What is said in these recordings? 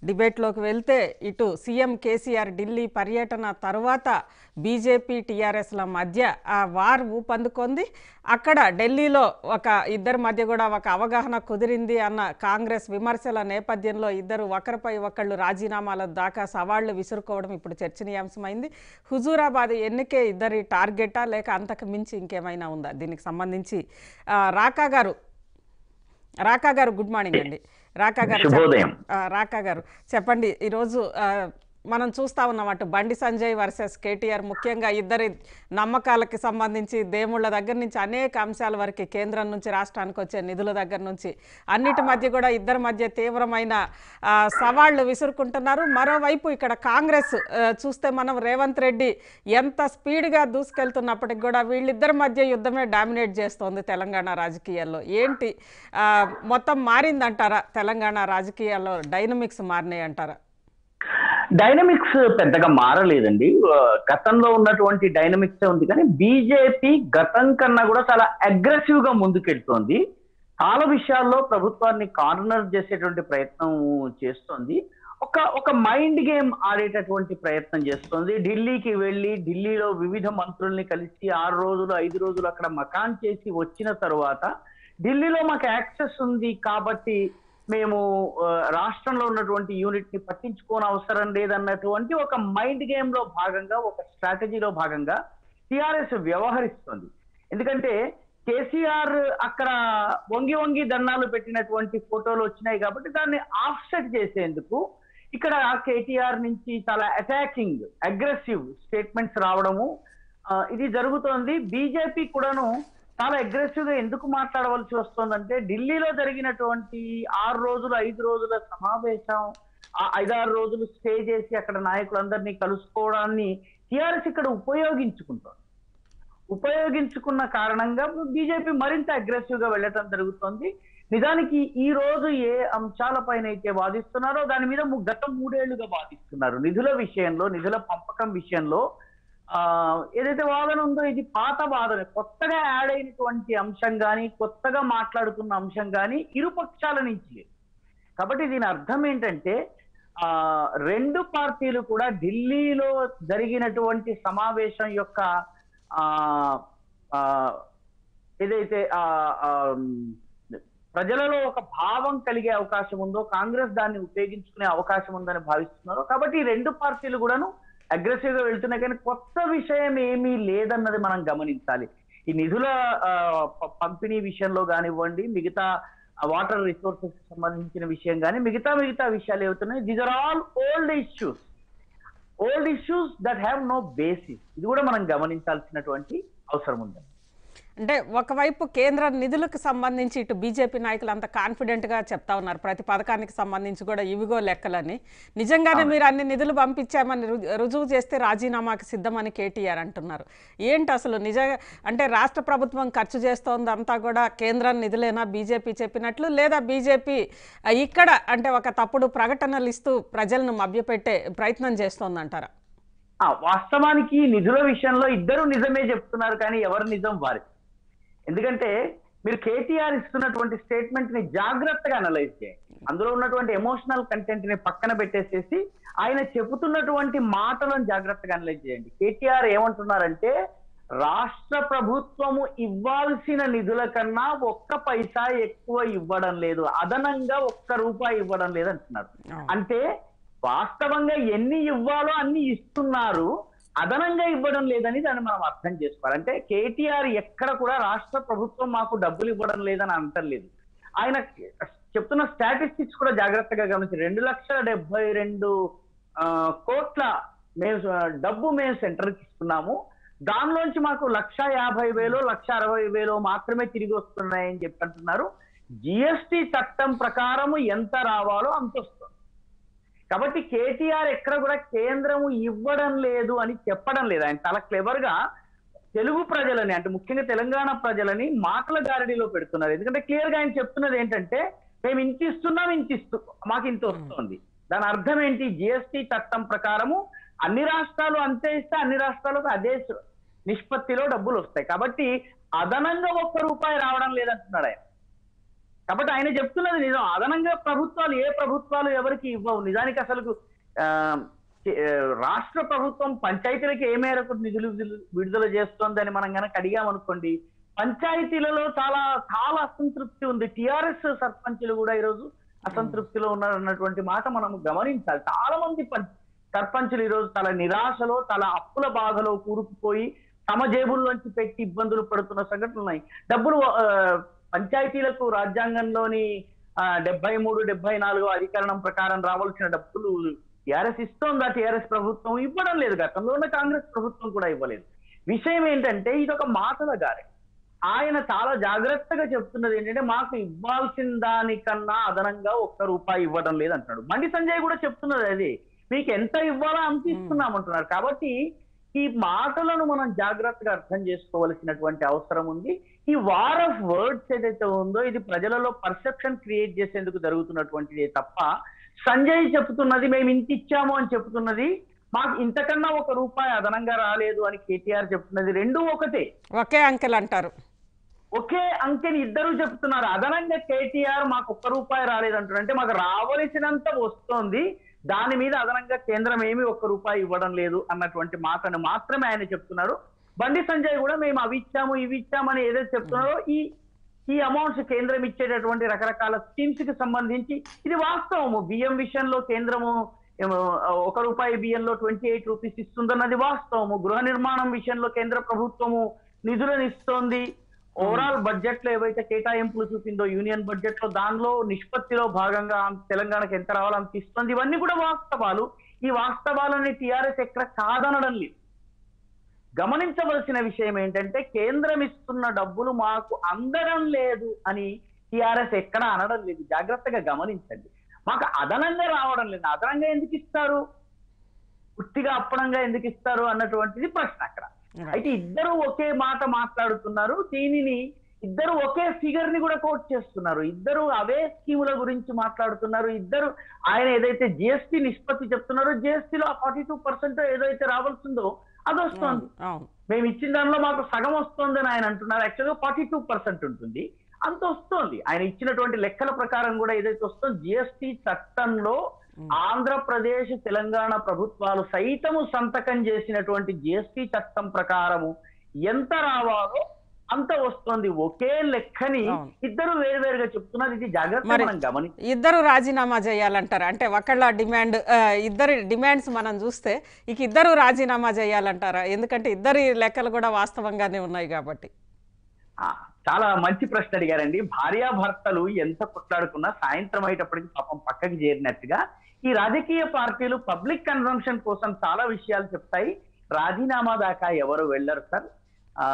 డిబేట్లోకి వెళ్తే ఇటు సీఎం కేసీఆర్ ఢిల్లీ పర్యటన తర్వాత బీజేపీ టీఆర్ఎస్ల మధ్య ఆ వార్ ఊపందుకుంది అక్కడ ఢిల్లీలో ఒక ఇద్దరి మధ్య కూడా ఒక అవగాహన కుదిరింది అన్న కాంగ్రెస్ విమర్శల నేపథ్యంలో ఇద్దరు ఒకరిపై ఒకళ్ళు రాజీనామాల దాకా సవాళ్లు విసురుకోవడం ఇప్పుడు చర్చనీయాంశమైంది హుజూరాబాద్ ఎన్నికే ఇద్దరి టార్గెటా లేక అంతకు మించి ఇంకేమైనా ఉందా దీనికి సంబంధించి ఆ, రాకా గారు రాకా గారు గుడ్ మార్నింగ్ అండి రాకా గారు శుభోదయం. చెప్పండి. ఆ, రాకా గారు చెప్పండి ఈరోజు ఆ, మనం చూస్తా ఉన్నాం అటు బండి సంజయ్ వర్సెస్ కేటీఆర్ ముఖ్యంగా ఇద్దరి నమ్మకాలకి సంబంధించి దేవుళ్ళ దగ్గర నుంచి అనేక అంశాల వరకు కేంద్రం నుంచి రాష్ట్రానికి వచ్చే నిధుల దగ్గర నుంచి అన్నిటి మధ్య కూడా ఇద్దరి మధ్య తీవ్రమైన ఆ, సవాళ్లు విసురుకుంటున్నారు మరోవైపు ఇక్కడ కాంగ్రెస్ ఆ, చూస్తే మనం రేవంత్ రెడ్డి ఎంత స్పీడ్గా దూసుకెళ్తున్నప్పటికి కూడా వీళ్ళిద్దరి మధ్య యుద్ధమే డామినేట్ చేస్తోంది తెలంగాణ రాజకీయాల్లో ఏంటి ఆ, మొత్తం మారిందంటారా తెలంగాణ రాజకీయాల్లో డైనమిక్స్ మారినాయి అంటారా డైనమిక్స్ పెద్దగా మారలేదండి ఆ, గతంలో ఉన్నటువంటి డైనమిక్స్ ఉంది కానీ బీజేపీ గతం కన్నా కూడా చాలా అగ్రెసివ్ గా ముందుకెళ్తోంది చాలా విషయాల్లో ప్రభుత్వాన్ని కార్నర్ చేసేటువంటి ప్రయత్నం చేస్తోంది ఒక ఒక మైండ్ గేమ్ ఆడేటటువంటి ప్రయత్నం చేస్తోంది ఢిల్లీకి వెళ్ళి ఢిల్లీలో వివిధ మంత్రుల్ని కలిసి ఆరు రోజులు ఐదు రోజులు అక్కడ మకాన్ చేసి వచ్చిన తర్వాత ఢిల్లీలో మాకు యాక్సెస్ ఉంది కాబట్టి మేము ఆ, రాష్ట్రంలో ఉన్నటువంటి యూనిట్ ని పట్టించుకోని అవసరం లేదన్నటువంటి ఒక మైండ్ గేమ్ లో భాగంగా ఒక స్ట్రాటజీలో భాగంగా టిఆర్ఎస్ వ్యవహరిస్తుంది ఎందుకంటే కేసీఆర్ అక్కడ వంగి వంగి దండాలు పెట్టినటువంటి ఫోటోలు వచ్చినాయి కాబట్టి దాన్ని ఆఫ్సెట్ చేసేందుకు ఇక్కడ కేటీఆర్ నుంచి చాలా అటాకింగ్ అగ్రెసివ్ స్టేట్మెంట్స్ రావడము ఆ, ఇది జరుగుతోంది బీజేపీ కూడాను చాలా అగ్రెసివ్ గా ఎందుకు మాట్లాడవలసి వస్తుందంటే ఢిల్లీలో జరిగినటువంటి ఆరు రోజులు ఐదు రోజుల సమావేశం ఆ ఐదారు రోజులు స్టే చేసి అక్కడ నాయకులందరినీ కలుసుకోవడాన్ని టిఆర్ఎస్ ఇక్కడ ఉపయోగించుకుంటోంది ఉపయోగించుకున్న కారణంగా బీజేపీ మరింత అగ్రెసివ్ గా వెళ్ళటం జరుగుతోంది నిజానికి ఈ రోజు ఏ అంశాలపైన అయితే వాదిస్తున్నారో దాని మీద ము- గత మూడేళ్లుగా వాదిస్తున్నారు నిధుల విషయంలో నిధుల పంపకం విషయంలో ఆ ఏదైతే వాదన ఉందో ఇది పాత వాదన కొత్తగా యాడ్ అయినటువంటి అంశం కానీ కొత్తగా మాట్లాడుతున్న అంశం కానీ ఇరు పక్షాల నుంచి లేదు కాబట్టి దీని అర్థం ఏంటంటే ఆ రెండు పార్టీలు కూడా ఢిల్లీలో జరిగినటువంటి సమావేశం యొక్క ఆ ఆ, ఏదైతే ఆ ఆ, ప్రజలలో ఒక భావం కలిగే అవకాశం ఉందో కాంగ్రెస్ దాన్ని ఉపయోగించుకునే అవకాశం ఉందని భావిస్తున్నారో కాబట్టి ఈ రెండు పార్టీలు కూడాను అగ్రెసివ్ గా వెళ్తున్నాయి కానీ కొత్త విషయం ఏమీ లేదన్నది మనం గమనించాలి ఈ నిధుల ఆ, ప- పంపిణీ విషయంలో కానివ్వండి మిగతా వాటర్ రిసోర్సెస్ సంబంధించిన విషయం కానీ మిగతా మిగతా విషయాలు ఏవవుతున్నాయి these are all old issues old issues that have no basis ఇది కూడా మనం గమనించాల్సినటువంటి అవసరం ఉంది అంటే ఒకవైపు కేంద్ర నిధులకు సంబంధించి ఇటు బీజేపీ నాయకులు అంత కాన్ఫిడెంట్గా చెప్తా ఉన్నారు ప్రతి పథకానికి సంబంధించి కూడా ఇవిగో లెక్కలని నిజంగానే మీరు అన్ని నిధులు పంపించామని రు- రుజువు చేస్తే రాజీనామాకి సిద్ధమని కేటీఆర్ అంటున్నారు ఏంటి అసలు నిజంగా అంటే రాష్ట్ర ప్రభుత్వం ఖర్చు చేస్తోంది అంతా కూడా కేంద్రం నిధులేనా బీజేపీ చెప్పినట్లు లేదా బీజేపీ ఇక్కడ అంటే ఒక తప్పుడు ప్రకటనలు ఇస్తూ ప్రజలను మభ్యపెట్టే ప్రయత్నం చేస్తోందంటారా ఆ, వాస్తవానికి నిధుల విషయంలో ఇద్దరు నిజమే చెప్తున్నారు కానీ ఎవరు నిజం వారి ఎందుకంటే మీరు కేటీఆర్ ఇస్తున్నటువంటి స్టేట్మెంట్ ని జాగ్రత్తగా అనలైజ్ చేయండి అందులో ఉన్నటువంటి ఎమోషనల్ కంటెంట్ ని పక్కన పెట్టేసేసి ఆయన చెబుతున్నటువంటి మాటలను జాగ్రత్తగా అనలైజ్ చేయండి కేటీఆర్ ఏమంటున్నారంటే రాష్ట్ర ప్రభుత్వము ఇవ్వాల్సిన నిధుల కన్నా ఒక్క పైసా ఎక్కువ ఇవ్వడం లేదు అదనంగా ఒక్క రూపాయి ఇవ్వడం లేదు అంటున్నారు అంటే వాస్తవంగా ఎన్ని ఇవ్వాలో అన్ని ఇస్తున్నారు అదనంగా ఇవ్వడం లేదని దాన్ని మనం అర్థం చేసుకోవాలి అంటే కేటీఆర్ ఎక్కడ కూడా రాష్ట్ర ప్రభుత్వం మాకు డబ్బులు ఇవ్వడం లేదని అంటలేదు ఆయన చెప్తున్న స్టాటిస్టిక్స్ కూడా జాగ్రత్తగా గమనించి రెండు లక్షల డెబ్బై రెండు ఆ, కోట్ల మేము డబ్బు మేము సెంటర్కి ఇస్తున్నాము దానిలోంచి మాకు లక్ష యాభై వేలు లక్ష అరవై వేలు మాత్రమే తిరిగి వస్తున్నాయని చెప్పి అంటున్నారు జిఎస్టి చట్టం ప్రకారము ఎంత రావాలో అంత వస్తుంది కాబట్టి కేటీఆర్ ఎక్కడ కూడా కేంద్రము ఇవ్వడం లేదు అని చెప్పడం లేదు ఆయన చాలా క్లెవర్ గా తెలుగు ప్రజలని అంటే ముఖ్యంగా తెలంగాణ ప్రజలని మాటల గారడిలో పెడుతున్నారు ఎందుకంటే క్లియర్ గా ఆయన చెప్తున్నది ఏంటంటే మేము ఇంత ఇస్తున్నాం ఇంత ఇస్తు మాకు ఇంత వస్తుంది దాని అర్థం ఏంటి జిఎస్టి చట్టం ప్రకారము అన్ని రాష్ట్రాలు అంతే ఇస్తే అన్ని రాష్ట్రాలకు అదే స- నిష్పత్తిలో డబ్బులు వస్తాయి కాబట్టి అదనంగా ఒక్క రూపాయి రావడం లేదంటున్నాడు ఆయన కాబట్టి ఆయన చెప్తున్నది నిజం అదనంగా ప్రభుత్వాలు ఏ ప్రభుత్వాలు ఎవరికి ఇవ్వవు నిజానికి అసలు ఆ, కే- ఆ, రాష్ట్ర ప్రభుత్వం పంచాయతీలకు ఏ మేరకు నిధులు విడుదల- విడుదల చేస్తోందని మనం కనుక అడిగామనుకోండి పంచాయతీలలో చాలా చాలా అసంతృప్తి ఉంది టిఆర్ఎస్ సర్పంచులు కూడా ఈరోజు అసంతృప్తిలో ఉన్నారన్నటువంటి మాట మనం గమనించాలి చాలా మంది పం- సర్పంచులు ఈరోజు చాలా నిరాశలో చాలా అప్పుల బాధలో కూరుకుపోయి తమ జేబుల్లోంచి పెట్టి ఇబ్బందులు పడుతున్న సంఘటనలు ఉన్నాయి డబ్బులు ఆ, పంచాయతీలకు రాజ్యాంగంలోని డెబ్బై మూడు డెబ్బై నాలుగు అధికరణం ప్రకారం రావాల్సిన డబ్బులు టిఆర్ఎస్ ఇస్తోందా టిఆర్ఎస్ ప్రభుత్వం ఇవ్వడం లేదు గతంలో ఉన్న కాంగ్రెస్ ప్రభుత్వం కూడా ఇవ్వలేదు విషయం ఏంటంటే ఇది ఒక మాటల గారే ఆయన చాలా జాగ్రత్తగా చెప్తున్నది ఏంటంటే మాకు ఇవ్వాల్సిన దానికన్నా అదనంగా ఒక్క రూపాయి ఇవ్వడం లేదు అంటున్నాడు బండి సంజయ్ కూడా చెప్తున్నది అది మీకు ఎంత ఇవ్వాలో అంత ఇస్తున్నామంటున్నారు కాబట్టి ఈ మాటలను మనం జాగ్రత్తగా అర్థం చేసుకోవలసినటువంటి అవసరం ఉంది ఈ వార్ ఆఫ్ వర్డ్స్ ఏదైతే ఉందో ఇది ప్రజలలో పర్సెప్షన్ క్రియేట్ చేసేందుకు జరుగుతున్నటువంటిదే తప్ప సంజయ్ చెప్తున్నది మేము ఇంత ఇచ్చాము అని చెప్తున్నది మాకు ఇంతకన్నా ఒక రూపాయి అదనంగా రాలేదు అని కేటీఆర్ చెప్తున్నది రెండు ఒకటే ఒకే అంకెల్ అంటారు ఒకే అంకెని ఇద్దరు చెప్తున్నారు అదనంగా కేటీఆర్ మాకు ఒక్క రూపాయి రాలేదంటారు అంటే మాకు రావలసినంత వస్తోంది దాని మీద అదనంగా కేంద్రం ఏమీ ఒక్క రూపాయి ఇవ్వడం లేదు అన్నటువంటి మాటను మాత్రమే ఆయన చెప్తున్నారు బండి సంజయ్ కూడా మేము అవి ఇచ్చాము ఇవి ఇచ్చామని ఏదైతే చెప్తున్నారో ఈ ఈ అమౌంట్స్ కేంద్రం ఇచ్చేటటువంటి రకరకాల స్కీమ్స్ కి సంబంధించి ఇది వాస్తవము బియ్యం విషయంలో కేంద్రము ఏమో, ఒక రూపాయి బియ్యంలో ట్వంటీ ఎయిట్ రూపీస్ ఇస్తుందన్నది వాస్తవము గృహ నిర్మాణం విషయంలో కేంద్ర ప్రభుత్వము నిధులను ఇస్తోంది ఓవరాల్ బడ్జెట్ లో ఏవైతే కేటాయింపులు చూపిందో యూనియన్ బడ్జెట్ లో దానిలో నిష్పత్తిలో భాగంగా తెలంగాణకు ఎంత రావాలో అంత ఇస్తుంది ఇవన్నీ కూడా వాస్తవాలు ఈ వాస్తవాలని టిఆర్ఎస్ ఎక్కడ కాదనడం లేదు గమనించవలసిన విషయం ఏంటంటే కేంద్రం ఇస్తున్న డబ్బులు మాకు అందడం లేదు అని టిఆర్ఎస్ ఎక్కడ అనడం లేదు జాగ్రత్తగా గమనించండి మాకు అదనంగా రావడం లేదు అదనంగా ఎందుకు ఇస్తారు పుట్టిగా అప్పనంగా ఎందుకు ఇస్తారు అన్నటువంటిది ప్రశ్న అక్కడ అయితే ఇద్దరు ఒకే మాట మాట్లాడుతున్నారు దీనిని ఇద్దరు ఒకే ఫిగర్ ని కూడా కోట్ చేస్తున్నారు ఇద్దరు అవే స్కీముల గురించి మాట్లాడుతున్నారు ఇద్దరు ఆయన ఏదైతే జిఎస్టీ నిష్పత్తి చెప్తున్నారో GST లో ఫార్టీ టూ పర్సెంట్ ఏదైతే రావాల్సిందో అది వస్తుంది అవును మేము ఇచ్చిన దానిలో మాకు సగం వస్తుంది అని ఆయన అంటున్నారు యాక్చువల్గా ఫార్టీ టూ పర్సెంట్ ఉంటుంది అంత వస్తుంది ఆయన ఇచ్చినటువంటి లెక్కల ప్రకారం కూడా ఏదైతే వస్తుందో జిఎస్టి చట్టంలో ఆంధ్రప్రదేశ్ తెలంగాణ ప్రభుత్వాలు సైతము సంతకం చేసినటువంటి జిఎస్టి చట్టం ప్రకారము ఎంత రావాలో అంత వస్తుంది ఒకే లెక్కని అవును. ఇద్దరు వేరువేరుగా చెప్తున్నారు ఇది జాగ్రత్త మరి- మనం గమని ఇద్దరు రాజీనామా చేయాలంటారు అంటే ఒకళ్ళ డిమాండ్ ఆ, ఇద్దరి డిమాండ్స్ మనం చూస్తే ఇక ఇద్దరు రాజీనామా చేయాలంటారా ఎందుకంటే ఇద్దరి లెక్కలు కూడా వాస్తవంగానే ఉన్నాయి కాబట్టి ఆ, చాలా మంచి ప్రశ్న అడిగారండి భార్యాభర్తలు ఎంత కొట్లాడుకున్నా సాయంత్రం అయ్యేటప్పటికి పాపం పక్కకి చేరినట్టుగా ఈ రాజకీయ పార్టీలు పబ్లిక్ కన్సంప్షన్ కోసం చాలా విషయాలు చెప్తాయి రాజీనామా దాకా ఎవరు వెళ్ళరు సార్ ఆ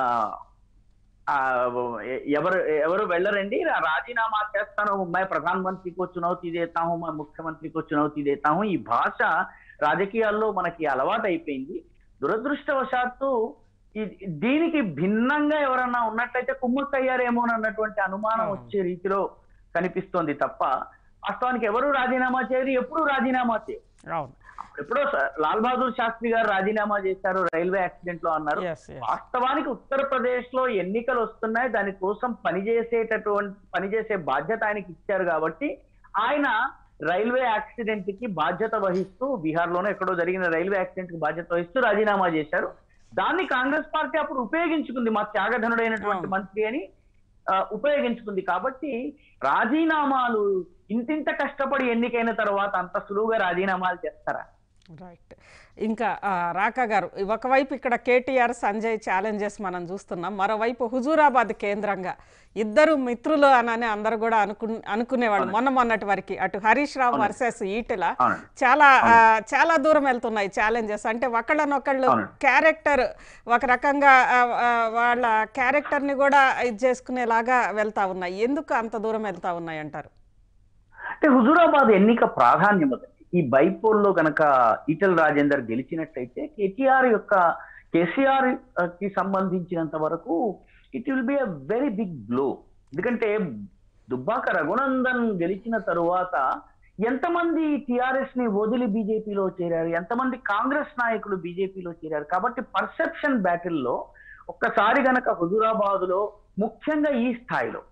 ఆ, ఎ- ఎవరు ఎవరు వెళ్ళరండి రా- రాజీనామా చేస్తాను मैं प्रधानमंत्री को चुनौती देता हूँ मैं मुख्यमंत्री को चुनौती देता हूँ ఈ భాష రాజకీయాల్లో మనకి అలవాటు అయిపోయింది దురదృష్టవశాత్తు ఈ- దీనికి భిన్నంగా ఎవరన్నా ఉన్నట్లయితే కుమ్ముక్కయ్యారేమో అన్నటువంటి అనుమానం అవును. వచ్చే రీతిలో కనిపిస్తోంది తప్ప వాస్తవానికి ఎవరు రాజీనామా చేయరు ఎప్పుడు రాజీనామా చేయరు అవును ఎప్పుడో స- లాల్ బహదూర్ శాస్త్రి గారు రాజీనామా చేశారు రైల్వే యాక్సిడెంట్ లో అన్నారు ఎస్ ఎస్ వాస్తవానికి ఉత్తరప్రదేశ్ లో ఎన్నికలు వస్తున్నాయి దానికోసం పనిచేసేటటువంటి పనిచేసే బాధ్యత ఆయనకి ఇచ్చారు కాబట్టి ఆయన రైల్వే యాక్సిడెంట్ కి బాధ్యత వహిస్తూ బీహార్ లోనే ఎక్కడో జరిగిన రైల్వే యాక్సిడెంట్ కి బాధ్యత వహిస్తూ రాజీనామా చేశారు దాన్ని కాంగ్రెస్ పార్టీ అప్పుడు ఉపయోగించుకుంది మా త్యాగధనుడైనటువంటి అవును. మంత్రి అని ఆ, ఉపయోగించుకుంది కాబట్టి రాజీనామాలు ఇంతింత కష్టపడి ఎన్నికైన తర్వాత అంత సులువుగా రాజీనామాలు చేస్తారా రైట్ ఇంకా ఆ, రాకా గారు ఒకవైపు ఇక్కడ కేటీఆర్ సంజయ్ ఛాలెంజెస్ మనం చూస్తున్నాం మరోవైపు హుజూరాబాద్ కేంద్రంగా ఇద్దరు మిత్రులు అని అందరు కూడా అనుకు అనుకునేవాళ్ళు మొన్న మొన్నటి వరకు అటు హరీష్ రావు వర్సెస్ ఈటెల అవునండి చాలా ఆ, చాలా దూరం వెళ్తున్నాయి ఛాలెంజెస్ అంటే ఒకళ్ళనొకళ్ళు అవును. క్యారెక్టర్ ఒక రకంగా ఆ, ఆ, వాళ్ళ క్యారెక్టర్ని కూడా ఇది చేసుకునేలాగా వెళ్తా ఉన్నాయి ఎందుకు అంత దూరం వెళ్తా ఉన్నాయి అంటారు అంటే హుజూరాబాద్ ఎన్నిక ప్రాధాన్యం అదండి ఈ బైపోల్లో కనుక ఈటల రాజేందర్ గెలిచినట్టయితే కేటీఆర్ యొక్క కేసీఆర్ కి సంబంధించినంత వరకు it will be a very big blow ఎందుకంటే దుబ్బాక రఘునందన్ గెలిచిన తరువాత ఎంతమంది టిఆర్ఎస్ ని వదిలి బీజేపీలో చేరారు ఎంతమంది కాంగ్రెస్ నాయకులు బీజేపీలో చేరారు కాబట్టి పర్సెప్షన్ బ్యాటిల్లో ఒక్కసారి గనక హుజూరాబాద్ లో ముఖ్యంగా ఈ స్థాయిలో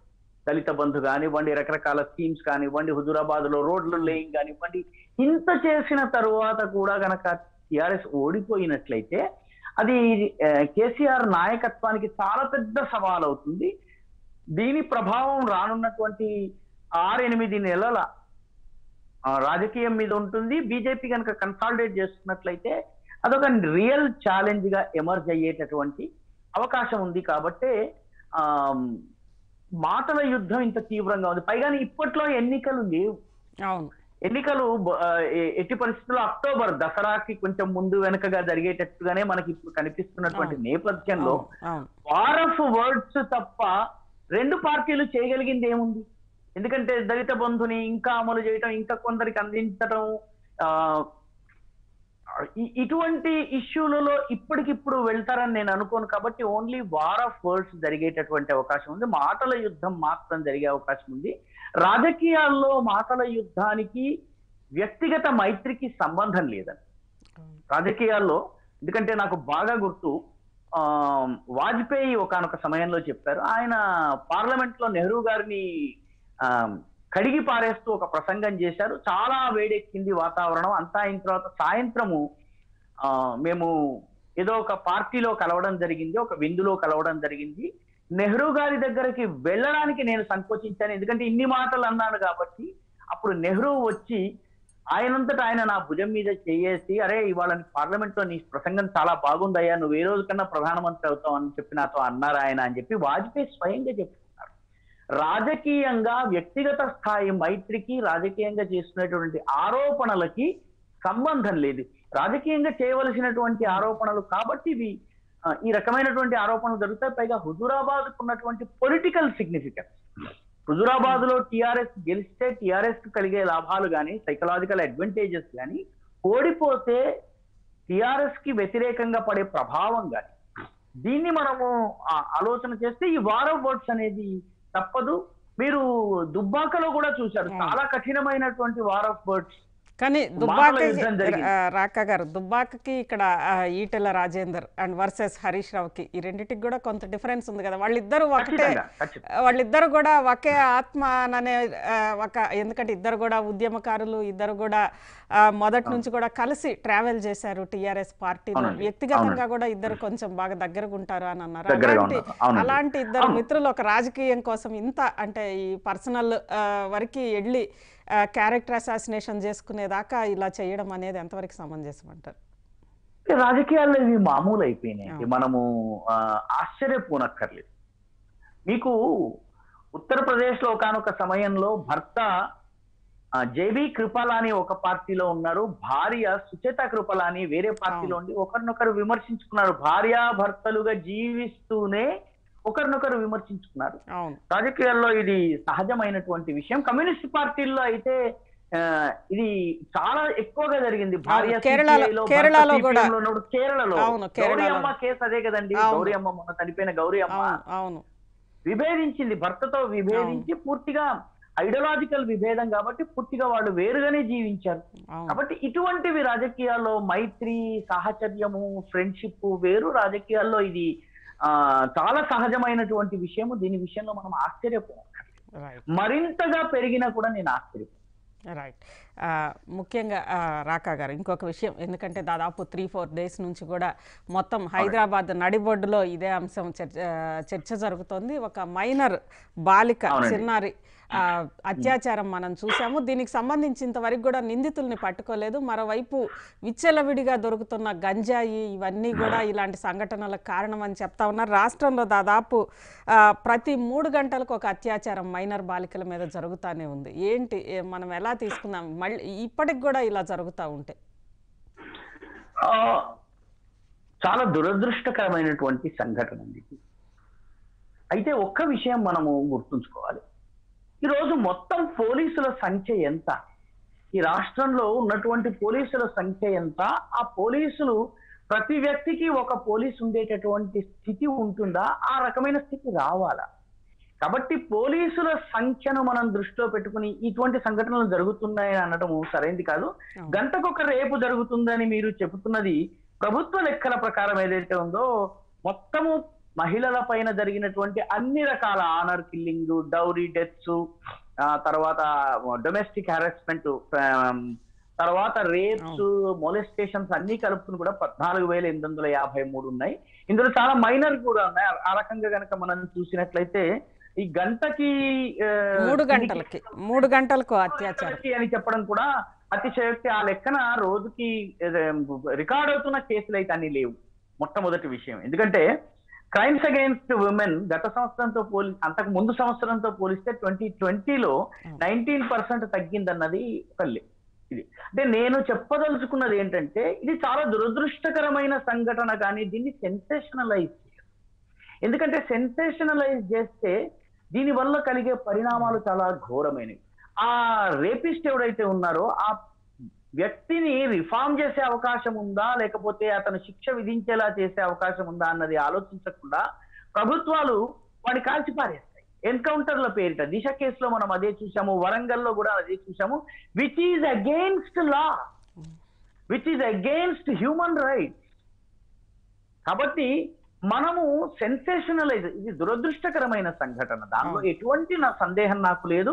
దళిత బంధు కానివ్వండి రకరకాల స్కీమ్స్ కానివ్వండి హుజురాబాద్ లో రోడ్లు లేయింగ్ కానివ్వండి ఇంత చేసిన తరువాత కూడా గనక టిఆర్ఎస్ ఓడిపోయినట్లయితే అది ఆ, కేసీఆర్ నాయకత్వానికి చాలా పెద్ద సవాల్ అవుతుంది దీని ప్రభావం రానున్నటువంటి ఆరెనిమిది నెలల ఆ, రాజకీయం మీద ఉంటుంది బీజేపీ కనుక కన్సాలిడేట్ చేసుకున్నట్లయితే అదొక రియల్ ఛాలెంజ్ గా ఎమర్జ్ అయ్యేటటువంటి అవకాశం ఉంది కాబట్టే ఆ మాటల యుద్ధం ఇంత తీవ్రంగా ఉంది పైగా ఇప్పట్లో ఎన్నికలు లేవు అవును ఎన్నికలు బ- ఆ, ఎ- ఎట్టి పరిస్థితుల్లో అక్టోబర్ దసరాకి కొంచెం ముందు వెనుకగా జరిగేటట్టుగానే మనకి ఇప్పుడు కనిపిస్తున్నటువంటి అవును. నేపథ్యంలో అవును అవును వార్ ఆఫ్ వర్డ్స్ తప్ప రెండు పార్టీలు చేయగలిగింది ఏముంది ఎందుకంటే దళిత బంధుని ఇంకా అమలు చేయటం ఇంకా కొందరికి అందించటం ఆ, ఇ- ఇటువంటి ఇష్యూలలో ఇప్పటికిప్పుడు వెళ్తారని నేను అనుకోను కాబట్టి ఓన్లీ వార్ ఆఫ్ వర్డ్స్ జరిగేటటువంటి అవకాశం ఉంది మాటల యుద్ధం మాత్రం జరిగే అవకాశం ఉంది రాజకీయాల్లో మాటల యుద్ధానికి వ్యక్తిగత మైత్రికి సంబంధం లేదని రాజకీయాల్లో ఎందుకంటే నాకు బాగా గుర్తు ఆ, వాజ్పేయి ఒకనొక సమయంలో చెప్పారు ఆయన పార్లమెంట్ లో నెహ్రూ గారిని ఆ, కడిగి పారేస్తూ ఒక ప్రసంగం చేశారు చాలా వేడెక్కింది వాతావరణం అంతా అయిన తర్వాత సాయంత్రము ఆ, మేము ఏదో ఒక పార్టీలో కలవడం జరిగింది ఒక విందులో కలవడం జరిగింది నెహ్రూ గారి దగ్గరికి వెళ్ళడానికి నేను సంకోచించాను ఎందుకంటే ఇన్ని మాటలు అన్నాను కాబట్టి అప్పుడు నెహ్రూ వచ్చి ఆయనంతటా ఆయన నా భుజం మీద చేయేసి అరే ఇవాళ పార్లమెంట్ లో నీ ప్రసంగం చాలా బాగుందయ్యా నువ్వు ఏ రోజు కన్నా ప్రధానమంత్రి అవుతావు అని చెప్పి నాతో అన్నారు ఆయన అని చెప్పి వాజ్పేయి స్వయంగా చెప్పుకున్నారు రాజకీయంగా వ్యక్తిగత స్థాయి మైత్రికి రాజకీయంగా చేస్తున్నటువంటి ఆరోపణలకి సంబంధం లేదు రాజకీయంగా చేయవలసినటువంటి ఆరోపణలు కాబట్టి ఇవి ఆ, ఈ రకమైనటువంటి ఆరోపణలు జరుగుతాయి పైగా హుజురాబాద్ ఉన్నటువంటి పొలిటికల్ సిగ్నిఫికెన్స్ హుజురాబాద్ లో టిఆర్ఎస్ గెలిస్తే టిఆర్ఎస్ కు కలిగే లాభాలు కానీ సైకలాజికల్ అడ్వాంటేజెస్ కానీ ఓడిపోతే టిఆర్ఎస్ కి వ్యతిరేకంగా పడే ప్రభావం కానీ దీన్ని మనము ఆ, ఆలోచన చేస్తే ఈ వార్ ఆఫ్ వర్డ్స్ అనేది తప్పదు మీరు దుబ్బాకలో కూడా చూశారు అవును. చాలా కఠినమైనటువంటి వార్ ఆఫ్ వర్డ్స్ కానీ మాటల దుబ్బాక యుద్ధం జరిగింది. రాక గారు దుబ్బాకకి ఇక్కడ ఆ, ఈటెల రాజేందర్ అండ్ వర్సెస్ హరీష్ రావుకి ఈ రెండింటికి కూడా కొంత డిఫరెన్స్ ఉంది కదా వాళ్ళిద్దరూ ఒకటే ఖచ్చితంగా ఖచ్చితంగా వాళ్ళిద్దరు కూడా ఒకే ఆత్మ అనే ఆ, ఒక ఎందుకంటే ఇద్దరు కూడా ఉద్యమకారులు ఇద్దరు కూడా ఆ, మొదటి నుంచి కూడా కలిసి ట్రావెల్ చేశారు టిఆర్ఎస్ పార్టీలో అవునండి. వ్యక్తిగతంగా కూడా ఇద్దరు కొంచెం బాగా దగ్గరగా ఉంటారు అని అన్నారు దగ్గరగా అలాంటి ఉన్నారు. అవునండి. అలాంటి ఇద్దరు అవును. మిత్రులు ఒక రాజకీయం కోసం ఇంత అంటే ఈ పర్సనల్ వరకు వెళ్ళి క్యారెక్టర్ అసాసినేషన్ చేసుకునేదాకా ఇలా చేయడం అనేది ఎంతవరకు సమంజసం అంటారు రాజకీయాల్లో ఇవి మామూలు అయిపోయినాయి అవును. మనము ఆ, ఆశ్చర్యపోనక్కర్లేదు మీకు ఉత్తరప్రదేశ్ లో ఒకనొక సమయంలో భర్త ఆ, జేబీ కృపలాని ఒక పార్టీలో ఉన్నారు భార్య సుచేత కృపలాని వేరే పార్టీలో ఉండి ఒకరినొకరు విమర్శించుకున్నారు భార్య భర్తలుగా జీవిస్తూనే ఒకరినొకరు విమర్శించుకున్నారు అవును రాజకీయాల్లో ఇది సహజమైనటువంటి విషయం కమ్యూనిస్ట్ పార్టీల్లో అయితే ఆ, ఇది చాలా ఎక్కువగా జరిగింది భార్య అవును, కేరళలో- CPI లో, భర్త కేరళలో CPM కూడా. లో ఉన్నప్పుడు కేరళలో అవును, గౌరీ కేరళలో. అమ్మ కేసు అదే కదండి అవును. గౌరీ అమ్మ మొన్న చనిపోయిన గౌరీ అమ్మ అవును అవును విభేదించింది భర్తతో విభేదించి పూర్తిగా ఐడియాలజికల్ విభేదం కాబట్టి పూర్తిగా వాళ్ళు వేరుగానే జీవించారు అవును కాబట్టి ఇటువంటివి రాజకీయాల్లో మైత్రి సాహచర్యము ఫ్రెండ్షిప్ వేరు రాజకీయాల్లో ఇది ఆ చాలా సహజమైనటువంటి విషయము దీని విషయంలో మనం ఆశ్చర్యపోం రైట్ మరింతగా పెరిగినా కూడా నేను ఆశ్చర్యపోను రైట్ ఆ, ముఖ్యంగా ఆ, రాకా గారు ఇంకొక విషయం ఎందుకంటే దాదాపు త్రీ ఫోర్ డేస్ నుంచి కూడా మొత్తం హైదరాబాద్ నడిబొడ్డులో ఇదే అంశం చర్చ ఆ, చర్చ జరుగుతోంది ఒక మైనర్ బాలిక అవునండి. చిన్నారి ఆ, అత్యాచారం మనం చూసాము దీనికి సంబంధించి ఇంతవరకు కూడా నిందితుల్ని పట్టుకోలేదు మరోవైపు విచ్చలవిడిగా దొరుకుతున్న గంజాయి ఇవన్నీ కూడా ఇలాంటి సంఘటనలకు కారణం అని చెప్తా ఉన్నారు రాష్ట్రంలో దాదాపు ఆ, ప్రతి మూడు గంటలకు ఒక అత్యాచారం మైనర్ బాలికల మీద జరుగుతూనే ఉంది ఏంటి ఏ- మనం ఎలా తీసుకుందాం మళ్ళీ ఇప్పటికి కూడా ఇలా జరుగుతూ ఉంటే ఆ, చాలా దురదృష్టకరమైనటువంటి సంఘటన అండి ఇది. అయితే ఒక్క విషయం మనము గుర్తుంచుకోవాలి ఈరోజు మొత్తం పోలీసుల సంఖ్య ఎంత ఈ రాష్ట్రంలో ఉన్నటువంటి పోలీసుల సంఖ్య ఎంత ఆ పోలీసులు ప్రతి వ్యక్తికి ఒక పోలీస్ ఉండేటటువంటి స్థితి ఉంటుందా ఆ రకమైన స్థితి రావాలా కాబట్టి పోలీసుల సంఖ్యను మనం దృష్టిలో పెట్టుకుని ఇటువంటి సంఘటనలు జరుగుతున్నాయని అనడం సరైనది కాదు అవును. గంటకొక రేపు జరుగుతుందని మీరు చెబుతున్నది ప్రభుత్వ లెక్కల ప్రకారం ఏదైతే ఉందో మొత్తము మహిళల పైన జరిగినటువంటి అన్ని రకాల ఆనర్ కిల్లింగ్ డౌరీ డెత్స్ తర్వాత డొమెస్టిక్ హారాస్మెంట్ తర్వాత రేప్స్ మొలెస్టేషన్స్ అన్ని కలుపుకుని కూడా పద్నాలుగు వేల ఎనిమిది వందల యాభై మూడు ఉన్నాయి ఇందులో చాలా మైనర్ కూడా ఉన్నాయి ఆ- ఆ రకంగా కనుక మనం చూసినట్లయితే ఈ గంటకి ఆ, మూడు గంటలకి మూడు గంటలకు అత్యాచారం గంటలకి అని చెప్పడం కూడా అతిశయోక్తి ఆ లెక్కన రోజుకి రికార్డ్ అవుతున్న కేసులు అయితే అన్ని లేవు మొట్టమొదటి విషయం ఎందుకంటే క్రైమ్స్ అగైన్స్ట్ ఉమెన్ గత సంవత్సరంతో పోలి అంతకు ముందు సంవత్సరంతో పోలిస్తే ట్వంటీ ట్వంటీలో నైన్టీన్ పర్సెంట్ తగ్గిందన్నది ఒక లే- ఇది అంటే నేను చెప్పదలుచుకున్నది ఏంటంటే ఇది చాలా దురదృష్టకరమైన సంఘటన కానీ దీన్ని సెన్సేషనలైజ్ ఎందుకంటే సెన్సేషనలైజ్ చేస్తే దీని వల్ల కలిగే పరిణామాలు చాలా ఘోరమైనవి ఆ రేపిస్ట్ ఎవడైతే ఉన్నారో ఆ వ్యక్తిని రిఫార్మ్ చేసే అవకాశం ఉందా లేకపోతే అతను శిక్ష విధించేలా చేసే అవకాశం ఉందా అన్నది ఆలోచించకుండా ప్రభుత్వాలు వాడిని కాల్చిపారేస్తాయి ఎన్కౌంటర్ల పేరిట దిశ కేసులో మనం అదే చూసాము వరంగల్లో కూడా అదే చూసాము which is against law which is against human rights కాబట్టి మనము సెన్సేషనలైజ్ ఇది దురదృష్టకరమైన సంఘటన దానిలో అవును. ఎటువంటి నా సందేహం నాకు లేదు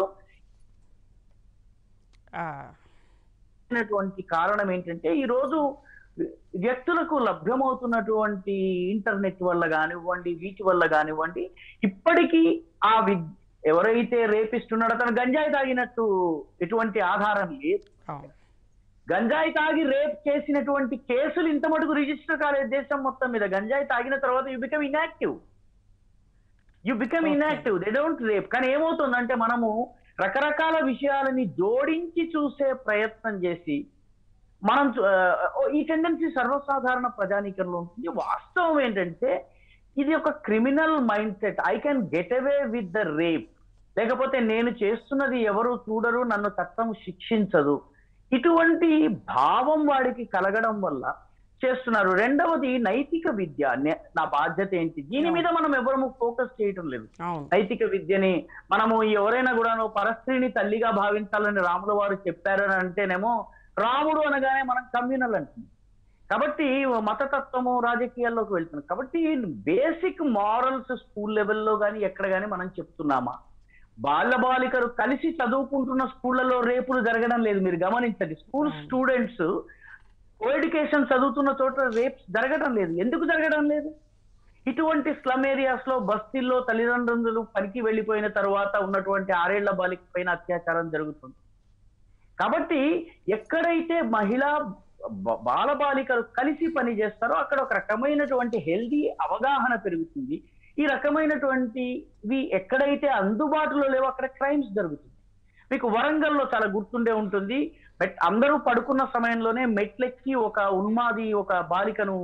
ఆ, అయినటువంటి కారణం ఏంటంటే ఈ రోజు వ్యక్తులకు లభ్యమవుతున్నటువంటి ఇంటర్నెట్ వల్ల కానివ్వండి వీటి వల్ల కానివ్వండి ఇప్పటికీ ఆ వి ఎవరైతే రేపిస్ట్ ఉన్నాడో అతను గంజాయి తాగినట్టు ఎటువంటి ఆధారం లేదు అవును గంజాయి తాగి రేప్ చేసినటువంటి కేసులు ఇంత మటుకు రిజిస్టర్ కాలేదు దేశం మొత్తం మీద గంజాయి తాగిన తర్వాత you become inactive you become Okay. Inactive they don't rape కానీ ఏమవుతుందంటే మనము రకరకాల విషయాలని జోడించి చూసే ప్రయత్నం చేసి మనం చూ- ఆ, ఈ టెండెన్సీ సర్వసాధారణ ప్రజానీకంలో ఉంటుంది వాస్తవం ఏంటంటే ఇది ఒక criminal mind set I can get away with the rape లేకపోతే నేను చేస్తున్నది ఎవరు చూడరు నన్ను చట్టం శిక్షించదు ఇటువంటి భావం వాడికి కలగడం వల్ల చేస్తున్నారు రెండవది నైతిక విద్య నే- నా బాధ్యత ఏంటి దీని మీద మనం ఎవరము ఫోకస్ చేయటం లేదు అవును నైతిక విద్యని మనము ఎవరైనా కూడా పరస్త్రీని తల్లిగా భావించాలని రాముల వారు చెప్పారని అంటేనేమో రాముడు అనగానే మనం కమ్యూనల్ అంటుంది కాబట్టి మతతత్వము రాజకీయాల్లోకి వెళ్తున్నాం కాబట్టి బేసిక్ మారల్స్ స్కూల్ లెవెల్లో కానీ ఎక్కడ కానీ మనం చెప్తున్నామా బాల బాలికలు కలిసి చదువుకుంటున్న స్కూళ్ళలో రేపులు జరగడం లేదు మీరు గమనించండి స్కూల్ అవును. స్టూడెంట్స్ కో ఎడ్యుకేషన్ చదువుతున్న చోట రేప్స్ జరగడం లేదు ఎందుకు జరగడం లేదు ఇటువంటి స్లమ్ ఏరియాస్ లో బస్తీల్లో తల్లిదండ్రులు పనికి వెళ్ళిపోయిన తర్వాత ఉన్నటువంటి ఆరేళ్ల బాలిక పైన అత్యాచారం జరుగుతుంది కాబట్టి ఎక్కడైతే మహిళా బ- బాలబాలికలు కలిసి పని చేస్తారో అక్కడ ఒక రకమైనటువంటి హెల్దీ అవగాహన పెరుగుతుంది ఈ రకమైనటువంటివి ఎక్కడైతే అందుబాటులో లేవో అక్కడ క్రైమ్స్ జరుగుతుంది మీకు వరంగల్లో చాలా గుర్తుండే ఉంటుంది మెట్ అందరూ పడుకున్న సమయంలోనే మెట్లెక్కి ఒక ఉన్మాది ఒక బాలికను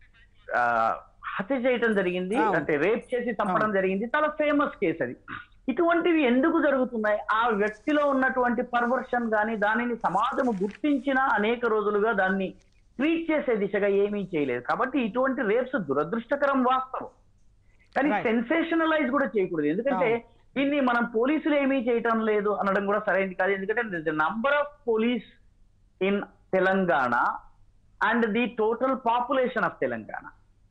ఆ, హత్య చేయటం జరిగింది అవును. అంటే రేప్ చేసి చంపడం జరిగింది చాలా ఫేమస్ కేసు అది ఇటువంటివి ఎందుకు జరుగుతున్నాయి ఆ వ్యక్తిలో ఉన్నటువంటి పర్వర్షన్ గాని దానిని సమాజం గుర్తించిన అనేక రోజులుగా దాన్ని ట్రీట్ చేసే దిశగా ఏమీ చేయలేదు కాబట్టి ఇటువంటి రేప్స్ దురదృష్టకరం వాస్తవం కానీ Right. సెన్సేషనలైజ్ కూడా చేయకూడదు ఎందుకంటే అవును. దీన్ని మనం పోలీసులు ఏమీ చేయటం లేదు అనడం కూడా సరైనది కాదు ఎందుకంటే number of police in Telangana and the total population of Telangana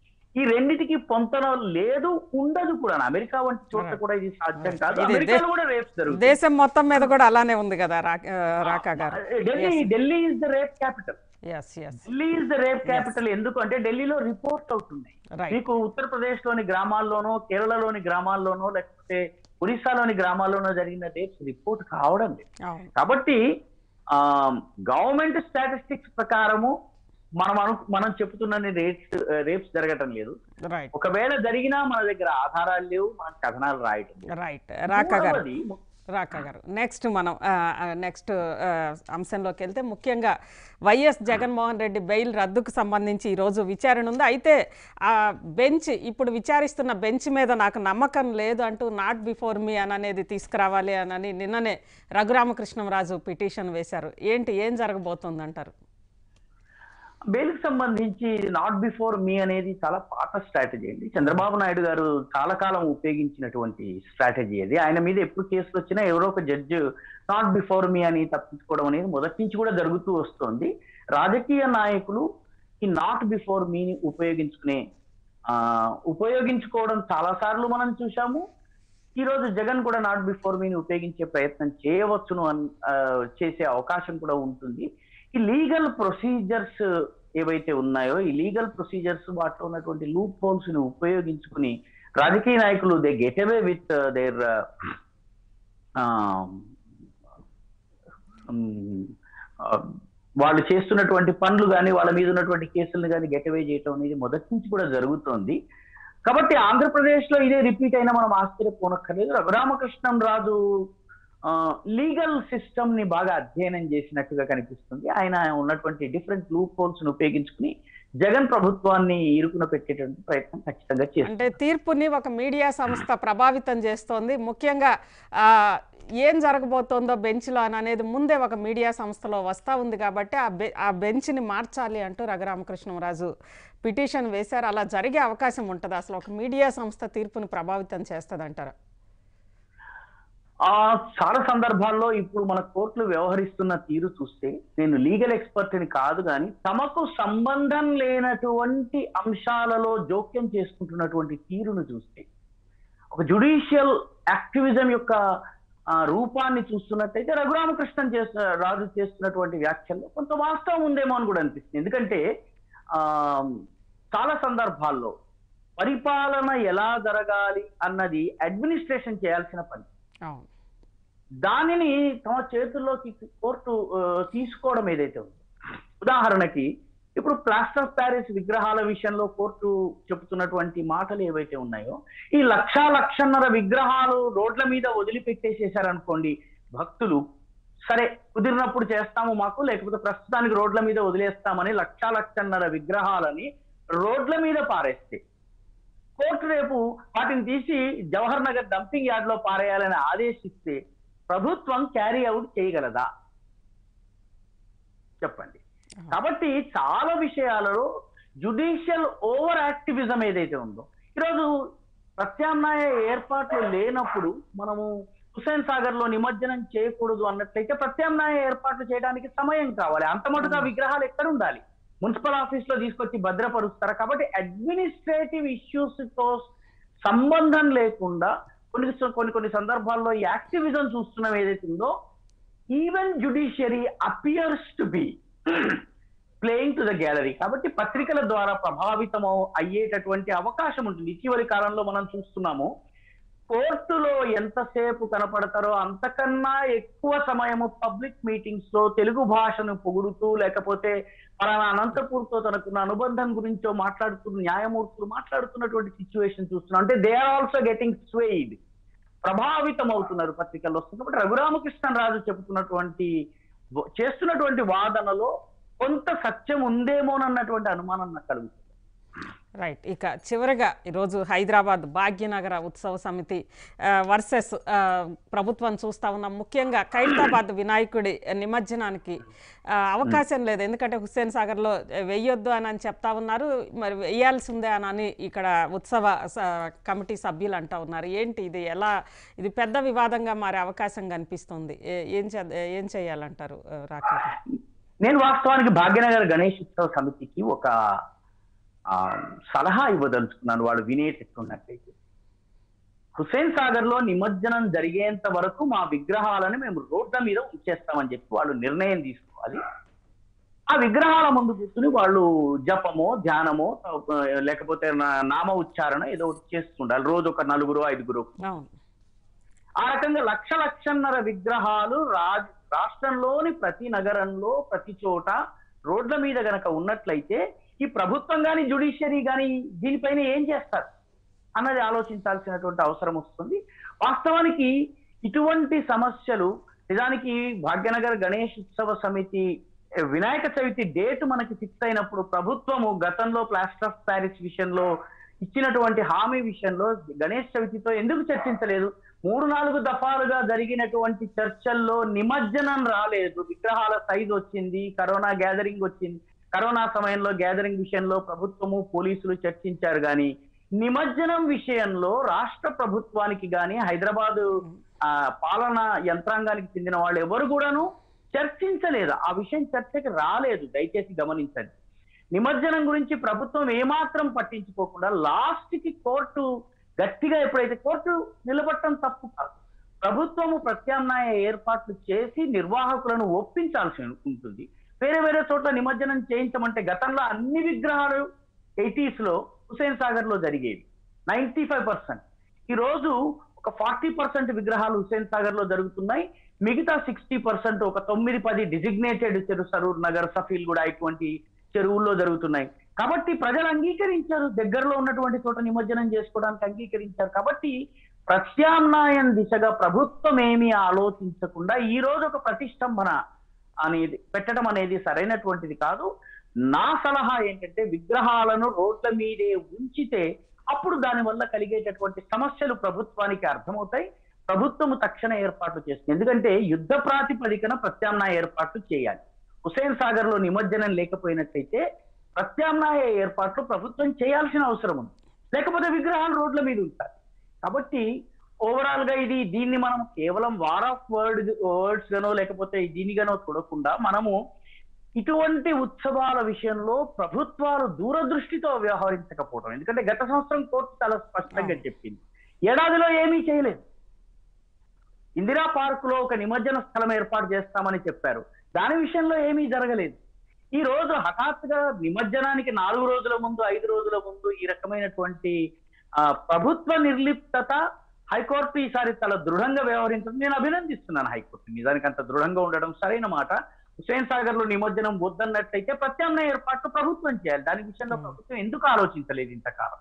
ఈ రెండిటికి పొంతన లేదు ఉండదు కూడా అమెరికా వంటి చోట్ల Right. కూడా ఇది సాధ్యం కాదు ఇది అమెరికాలో దే- కూడా రేప్స్ జరుగుతుంది దేశం మొత్తం మీద కూడా అలానే ఉంది కదా రా- ఆ, రాకా గారు Delhi Delhi is the rape capital yes yes Delhi is the rape capital ఎందుకు అంటే ఢిల్లీలో రిపోర్ట్ అవుతున్నాయి రైట్ మీకు ఉత్తరప్రదేశ్ లోని గ్రామాల్లోనో కేరళలోని గ్రామాల్లోనో లేకపోతే ఒరిస్సాలోని గ్రామాల్లోనో జరిగిన రేప్స్ రిపోర్ట్ కావడం లేదు అవును కాబట్టి గవర్నమెంట్ స్టాటిస్టిక్స్ ప్రకారము మనం అను మనం చెప్తున్న రేట్స్ రేప్స్ జరగటం లేదు రైట్ ఒకవేళ జరిగినా మన దగ్గర ఆధారాలు లేవు మన కథనాలు రాయటం లేదు. రైట్ రాకా గారు మూడవది, రాకా గారు నెక్స్ట్ మనం నెక్స్ట్ అంశంలోకి వెళ్తే ముఖ్యంగా వైఎస్ జగన్మోహన్ రెడ్డి బెయిల్ రద్దుకు సంబంధించి ఈరోజు విచారణ ఉంది అయితే ఆ బెంచ్ ఇప్పుడు విచారిస్తున్న బెంచ్ మీద నాకు నమ్మకం లేదు అంటూ నాట్ బిఫోర్ మీ అని అనేది తీసుకురావాలి అని నిన్ననే రఘురామకృష్ణంరాజు పిటిషన్ వేశారు ఏంటి ఏం జరగబోతుంది అంటారు బెయిల్కి సంబంధించి నాట్ బిఫోర్ మీ అనేది చాలా పాత స్ట్రాటజీ అండి చంద్రబాబు నాయుడు గారు చాలా కాలం ఉపయోగించినటువంటి స్ట్రాటజీ అది ఆయన మీద ఎప్పుడు కేసులు వచ్చినా ఎవరో ఒక జడ్జి నాట్ బిఫోర్ మీ అని తప్పించుకోవడం అనేది మొదటి నుంచి కూడా జరుగుతూ వస్తుంది రాజకీయ నాయకులు ఈ నాట్ బిఫోర్ మీని ఉపయోగించుకునే ఆ, ఉపయోగించుకోవడం చాలా సార్లు మనం చూశాము ఈ రోజు జగన్ కూడా నాట్ బిఫోర్ మీని ఉపయోగించే ప్రయత్నం చేయవచ్చును అన్ ఆ, చేసే అవకాశం కూడా ఉంటుంది ఈ లీగల్ ప్రొసీజర్స్ ఏవైతే ఉన్నాయో ఈ లీగల్ ప్రొసీజర్స్ వాటిలో ఉన్నటువంటి లూప్ హోల్స్ ని ఉపయోగించుకుని రాజకీయ నాయకులు they get away with their వాళ్ళు చేస్తున్నటువంటి పనులు కానీ వాళ్ళ మీద ఉన్నటువంటి కేసులను కానీ గెట్ అవే చేయటం అనేది మొదటి నుంచి కూడా జరుగుతోంది కాబట్టి ఆంధ్రప్రదేశ్ లో ఇదే రిపీట్ అయినా మనం ఆశ్చర్యపోనక్కర్లేదు రఘురామకృష్ణం రాజు లీగల్ సిస్టమ్ ని బాగా అధ్యయనం చేసినట్టుగా కనిపిస్తుంది ఆయన ఉన్నటువంటి డిఫరెంట్ లూప్ హోల్స్ ని ఉపయోగించుకుని జగన్ ప్రభుత్వాన్ని ఇరుకున పెట్టేటువంటి ప్రయత్నం ఖచ్చితంగా చేస్తుంది అంటే తీర్పుని ఒక మీడియా సంస్థ ప్రభావితం చేస్తోంది ముఖ్యంగా ఆ, ఏం జరగబోతోందో బెంచ్లో అని అనేది ముందే ఒక మీడియా సంస్థలో వస్తూ ఉంది కాబట్టి ఆ బె ఆ బెంచ్ని మార్చాలి అంటూ రఘురామకృష్ణరాజు పిటిషన్ వేశారు అలా జరిగే అవకాశం ఉంటుంది అసలు ఒక మీడియా సంస్థ తీర్పుని ప్రభావితం చేస్తుంది అంటారా ఆ చాలా సందర్భాల్లో ఇప్పుడు మన కోర్టులు వ్యవహరిస్తున్న తీరు చూస్తే నేను లీగల్ ఎక్స్పర్ట్ అని కాదు కానీ తమకు సంబంధం లేనటువంటి అంశాలలో జోక్యం చేసుకుంటున్నటువంటి తీరును చూస్తే ఒక జుడిషియల్ యాక్టివిజం యొక్క ఆ, రూపాన్ని చూస్తున్నట్టయితే రఘురామకృష్ణన్ చేస్తున్న రాజు చేస్తున్నటువంటి వ్యాఖ్యల్లో కొంత వాస్తవం ఉందేమో అని కూడా అనిపిస్తుంది ఎందుకంటే ఆ చాలా సందర్భాల్లో పరిపాలన ఎలా జరగాలి అన్నది అడ్మినిస్ట్రేషన్ చేయాల్సిన పని అవును దానిని తమ చేతుల్లోకి కోర్టు ఆ, తీసుకోవడం ఏదైతే ఉందో ఉదాహరణకి ఇప్పుడు ప్లాస్టర్ ఆఫ్ ప్యారిస్ విగ్రహాల విషయంలో కోర్టు చెబుతున్నటువంటి మాటలు ఏవైతే ఉన్నాయో ఈ లక్షా లక్షన్నర విగ్రహాలు రోడ్ల మీద వదిలిపెట్టేసేశారనుకోండి భక్తులు సరే కుదిరినప్పుడు చేస్తాము మాకు లేకపోతే ప్రస్తుతానికి రోడ్ల మీద వదిలేస్తామని లక్షా లక్షన్నర విగ్రహాలని రోడ్ల మీద పారేస్తే కోర్టు రేపు వాటిని తీసి జవహర్ నగర్ డంపింగ్ యార్డ్ లో పారేయాలని ఆదేశిస్తే ప్రభుత్వం క్యారీ అవుట్ చేయగలదా చెప్పండి కాబట్టి చాలా విషయాలలో జుడిషియల్ ఓవర్ యాక్టివిజం ఏదైతే ఉందో ఈరోజు ప్రత్యామ్నాయ ఏర్పాట్లు లేనప్పుడు మనము హుసేన్ సాగర్ లో నిమజ్జనం చేయకూడదు అన్నట్లయితే ప్రత్యామ్నాయ ఏర్పాట్లు చేయడానికి సమయం కావాలి అంత మటుగా విగ్రహాలు ఎక్కడ ఉండాలి మున్సిపల్ ఆఫీస్ లో తీసుకొచ్చి భద్రపరుస్తారు కాబట్టి అడ్మినిస్ట్రేటివ్ ఇష్యూస్ తో సంబంధం లేకుండా కొన్ని కొన్ని కొన్ని సందర్భాల్లో ఈ యాక్టివిజం చూస్తున్నాం ఏదైతే ఉందో even judiciary appears to be playing to the gallery కాబట్టి పత్రికల ద్వారా ప్రభావితం అయ్యేటటువంటి అవకాశం ఉంటుంది ఇటీవలి కాలంలో మనం చూస్తున్నాము కోర్టులో ఎంతసేపు కనపడతారో అంతకన్నా ఎక్కువ సమయము పబ్లిక్ మీటింగ్స్ లో తెలుగు భాషను పొగుడుతూ లేకపోతే పలానా అనంతపూర్తో తనకున్న అనుబంధం గురించో మాట్లాడుతున్న న్యాయమూర్తులు మాట్లాడుతున్నటువంటి సిచ్యువేషన్ చూస్తున్నాం అంటే they are also getting swayed ప్రభావితం అవుతున్నారు పత్రికల్లో వస్తుంది కాబట్టి రఘురామకృష్ణ రాజు చెబుతున్నటువంటి చేస్తున్నటువంటి వాదనలో కొంత సత్యం ఉందేమోనన్నటువంటి అనుమానం నాకు కలుగుతుంది రైట్ ఇక చివరగా ఈరోజు హైదరాబాద్ భాగ్యనగర ఉత్సవ సమితి వర్సెస్ ప్రభుత్వం చూస్తా ఉన్నాం ముఖ్యంగా ఖైరతాబాద్ వినాయకుడి నిమజ్జనానికి ఆ, అవకాశం లేదు ఎందుకంటే హుస్సేన్ సాగర్లో వెయ్యొద్దు అని అని చెప్తా ఉన్నారు మరి వెయ్యాల్సిందే అని అని ఇక్కడ ఉత్సవ స- కమిటీ సభ్యులు అంటా ఉన్నారు ఏంటి ఇది ఎలా ఇది పెద్ద వివాదంగా మారే అవకాశం కనిపిస్తుంది ఏ- ఏం చే ఏం చేయాలంటారు ఆ, రాకేష్ నేను వాస్తవానికి భాగ్యనగర్ గణేష్ ఉత్సవ సమితికి ఒక ఆ, సలహా ఇవ్వదలుచుకున్నాను వాళ్ళు వినేటట్టున్నట్టయితే హుసేన్ సాగర్ లో నిమజ్జనం జరిగేంత వరకు మా విగ్రహాలను మేము రోడ్ల మీద ఉంచేస్తామని చెప్పి వాళ్ళు నిర్ణయం తీసుకోవాలి ఆ విగ్రహాల ముందు కూర్చుని వాళ్ళు జపమో ధ్యానమో ఆ, లేకపోతే నా- నామ ఉచ్చారణ ఏదో ఒకటి చేస్తుండాలి రోజు ఒక నలుగురు ఐదుగురు అవును ఆ రకంగా లక్ష లక్షన్నర విగ్రహాలు రాజ్ రాష్ట్రంలోని ప్రతి నగరంలో ప్రతి చోట రోడ్ల మీద గనక ఉన్నట్లయితే ఈ ప్రభుత్వం కానీ జుడిషియరీ కానీ దీనిపైన ఏం చేస్తారు అన్నది ఆలోచించాల్సినటువంటి అవసరం వస్తుంది వాస్తవానికి ఇటువంటి సమస్యలు నిజానికి భాగ్యనగర్ గణేష్ ఉత్సవ సమితి ఏ, వినాయక చవితి డేట్ మనకి ఫిక్స్ అయినప్పుడు ప్రభుత్వము గతంలో ప్లాస్టర్ ఆఫ్ ప్యారిస్ విషయంలో ఇచ్చినటువంటి హామీ విషయంలో గణేష్ చవితితో ఎందుకు చర్చించలేదు మూడు నాలుగు దఫాలుగా జరిగినటువంటి చర్చల్లో నిమజ్జనం రాలేదు విగ్రహాల సైజ్ వచ్చింది కరోనా గ్యాదరింగ్ వచ్చింది కరోనా సమయంలో గ్యాదరింగ్ విషయంలో ప్రభుత్వము పోలీసులు చర్చించారు కానీ నిమజ్జనం విషయంలో రాష్ట్ర ప్రభుత్వానికి గాని హైదరాబాదు ఆ, పాలనా యంత్రాంగానికి చెందిన వాళ్ళు ఎవరు కూడాను చర్చించలేదు ఆ విషయం చర్చకి రాలేదు దయచేసి గమనించండి నిమజ్జనం గురించి ప్రభుత్వం ఏమాత్రం పట్టించుకోకుండా లాస్ట్ కి కోర్టు గట్టిగా ఎప్పుడైతే కోర్టు నిలబట్టడం తప్పు కాదు ప్రభుత్వము ప్రత్యామ్నాయ ఏర్పాట్లు చేసి నిర్వాహకులను ఒప్పించాల్సి ఉంటుంది వేరే వేరే చోట్ల నిమజ్జనం చేయించమంటే గతంలో అన్ని విగ్రహాలు ఎయిటీస్ లో హుసేన్ సాగర్ లో జరిగేవి నైన్టీ ఫైవ్ పర్సెంట్ ఈ రోజు ఒక ఫార్టీ పర్సెంట్ విగ్రహాలు హుసేన్ సాగర్ లో జరుగుతున్నాయి మిగతా సిక్స్టీ పర్సెంట్ ఒక తొమ్మిది పది డిజిగ్నేటెడ్ చెరువు సరూర్ నగర్ సఫీల్ కూడా ఇటువంటి చెరువుల్లో జరుగుతున్నాయి కాబట్టి ప్రజలు అంగీకరించారు దగ్గరలో ఉన్నటువంటి చోట నిమజ్జనం చేసుకోవడానికి అంగీకరించారు కాబట్టి ప్రత్యామ్నాయం దిశగా ప్రభుత్వం ఏమీ ఆలోచించకుండా ఈ రోజు ఒక ప్రతిష్టంభన అనేది పెట్టడం అనేది సరైనటువంటిది కాదు నా సలహా ఏంటంటే విగ్రహాలను రోడ్ల మీదే ఉంచితే అప్పుడు దాని వల్ల కలిగేటటువంటి సమస్యలు ప్రభుత్వానికి అర్థమవుతాయి ప్రభుత్వం తక్షణ ఏర్పాట్లు చేస్తుంది ఎందుకంటే యుద్ధ ప్రాతిపదికన ప్రత్యామ్నాయ ఏర్పాట్లు చేయాలి హుసేన్ సాగర్ లో నిమజ్జనం లేకపోయినట్లయితే ప్రత్యామ్నాయ ఏర్పాట్లు ప్రభుత్వం చేయాల్సిన అవసరం ఉంది లేకపోతే విగ్రహాలు రోడ్ల మీద ఉంటాయి కాబట్టి ఓవరాల్ గా ఇది దీన్ని మనం కేవలం వార్ ఆఫ్ వర్డ్ వర్డ్స్ గానో లేకపోతే దీనిగానో చూడకుండా మనము ఇటువంటి ఉత్సవాల విషయంలో ప్రభుత్వాలు దూరదృష్టితో వ్యవహరించకపోవడం ఎందుకంటే గత సంవత్సరం కోర్టు చాలా స్పష్టంగా చెప్పింది ఏడాదిలో ఏమీ చేయలేదు ఇందిరా పార్క్ లో ఒక నిమజ్జన స్థలం ఏర్పాటు చేస్తామని చెప్పారు దాని విషయంలో ఏమీ జరగలేదు ఈ రోజు హఠాత్తుగా నిమజ్జనానికి నాలుగు రోజుల ముందు ఐదు రోజుల ముందు ఈ రకమైనటువంటి ఆ, ప్రభుత్వ నిర్లిప్తత హైకోర్టు ఈసారి చాలా దృఢంగా వ్యవహరించడం నేను అభినందిస్తున్నాను హైకోర్టు నిజానికి అంత దృఢంగా ఉండడం సరైన మాట హుసేన్ సాగర్ లో నిమజ్జనం వద్దన్నట్లయితే ప్రత్యామ్నాయ ఏర్పాట్లు ప్రభుత్వం చేయాలి దాని విషయంలో ప్రభుత్వం ఎందుకు ఆలోచించలేదు ఇంతకాలం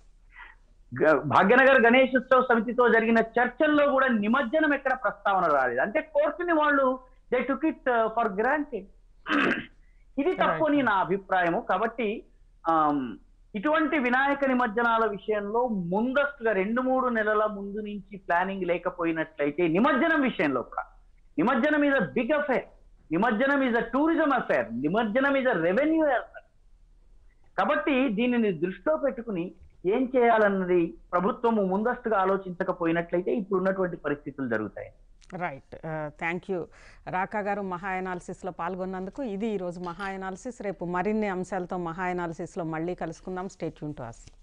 గ- భాగ్యనగర్ గణేష్ ఉత్సవ సమితితో జరిగిన చర్చల్లో కూడా నిమజ్జనం ఎక్కడ ప్రస్తావన రాలేదు అంటే కోర్టుని వాళ్ళు they took it for granted ఇది తప్పు అని నా అభిప్రాయము కాబట్టి ఆమ్, ఇటువంటి వినాయక నిమజ్జనాల విషయంలో ముందస్తుగా రెండు మూడు నెలల ముందు నుంచి ప్లానింగ్ లేకపోయినట్లయితే నిమజ్జనం విషయంలో కూడా నిమజ్జనం ఇస్ అ బిగ్ అఫేర్ నిమజ్జనం ఇస్ అ టూరిజం అఫేర్ నిమజ్జనం ఇస్ అ రెవెన్యూ అఫేర్ కాబట్టి దీనిని దృష్టిలో పెట్టుకుని ఏం చేయాలన్నది ప్రభుత్వము ముందస్తుగా ఆలోచించకపోయినట్లయితే ఇప్పుడు ఉన్నటువంటి పరిస్థితులు జరుగుతాయి రైట్ థ్యాంక్ యూ రాకా గారు మహా అనాలిసిస్లో పాల్గొన్నందుకు ఇది ఈరోజు మహా అనాలిసిస్ రేపు మరిన్ని అంశాలతో మహా అనాలిసిస్లో మళ్ళీ కలుసుకుందాం స్టేట్ యూన్ టు అస్